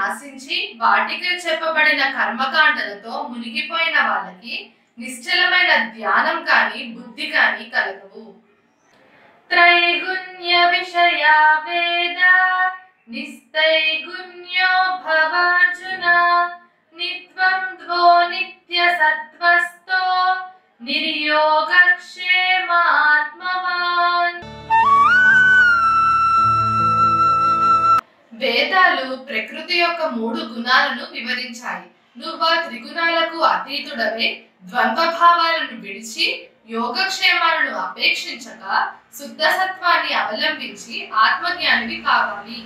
ఆశించి వాటికే చెప్పబడిన కర్మకాండలతో మునిగిపోయిన వాళ్ళకి నిశ్చలమైన ధ్యానం కాని బుద్ధి కాని కలగవు త్రైగుణ్య విషయా వేద నిస్తైగుణ్యో భవార్జున నిద్వంద్వో నిత్య సత్వస్తో నిర్యోగక్షేమాత్మవాన్ వేదాలు ప్రకృతి యొక్క మూడు గుణాలను వివరించాయి నువ్వు ఆ త్రిగుణాలకు అతీతుడవే ద్వంద్వ భావాలను విడిచి యోగక్షేమాలను అపేక్షించక శుద్ధ సత్వాన్ని అవలంబించి ఆత్మజ్ఞానివి కావాలి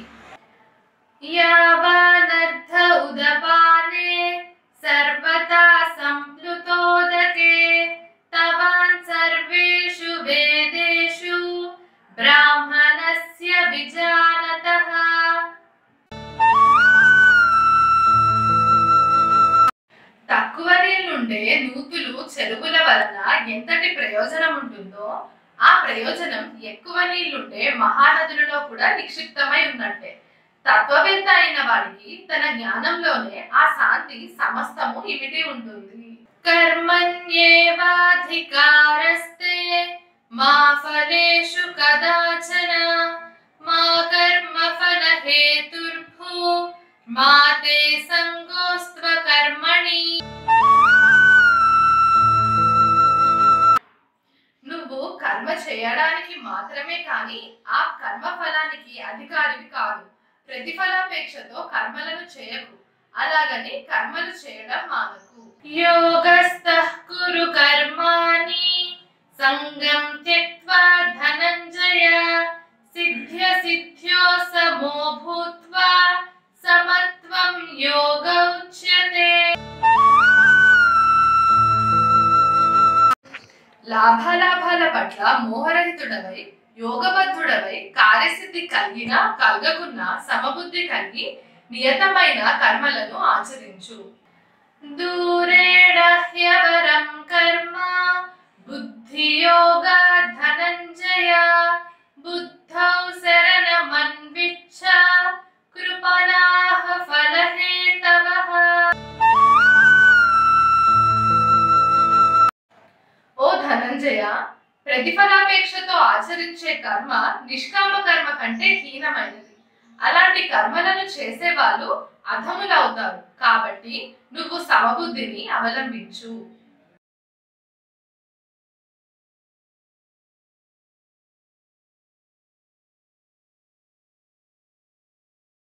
యావానర్థ ఉదపానే సర్వదా సంప్లుతోదకే తవాన్ సర్వేషు వేదేషు బ్రాహ్మణస్య విజానతః తక్కువ నీళ్లుండే నూతులు చెరువుల వలన ఎంతటి ప్రయోజనం ఉంటుందో ఆ ప్రయోజనం ఎక్కువ నీళ్లుండే మహానదులలో కూడా నిక్షిప్తమై ఉన్నట్టే తత్వవేత్త అయిన వాడికి తన జ్ఞానంలోనే ఆ శాంతి సమస్తము ఇమిడి ఉంటుంది కర్మణ్యేవాధికారస్తే మా ఫలేషు కదాచన మా కర్మ ఫల హేతుర్భూ మా తే సంగోస్త్వ కర్మణి నువ్వు కర్మ చేయడానికి మాత్రమే కాని ఆ కర్మ ఫలానికి అధికారివి కాదు ప్రతిఫలాపేక్షతో కర్మలను చేయకు అలాగని కర్మలు చేయడం మానకు యోగస్థ కురు కర్మాణి సంగం త్యక్వా ధనంజయ సిద్ధ్య సిద్ధ్యో సమో భూత్వా సమత్వం యోగ ఉచ్యతే లాభాలాభాల పట్ల మోహరహితుడవై యోగబద్ధుడవై కార్యసిద్ధి కలిగిన కలగకున్న సమబుద్ధి కలిగి నియతమైన కర్మలను ఆచరించు దూరేణ హ్యవరం కర్మ బుద్ధియోగ ధనంజయ బుద్ధౌ శరణమన్విచ్చ కృపణాః ఫలహేతవః ఓ ధనంజయ ప్రతిఫలాపేక్షతో ఆచరించే కర్మ నిష్కామ కర్మ కంటే హీనమైనది అలాంటి కర్మలను చేసే వాళ్ళు అధములవుతారు కాబట్టి నువ్వు సమబుద్ధిని అవలంబించు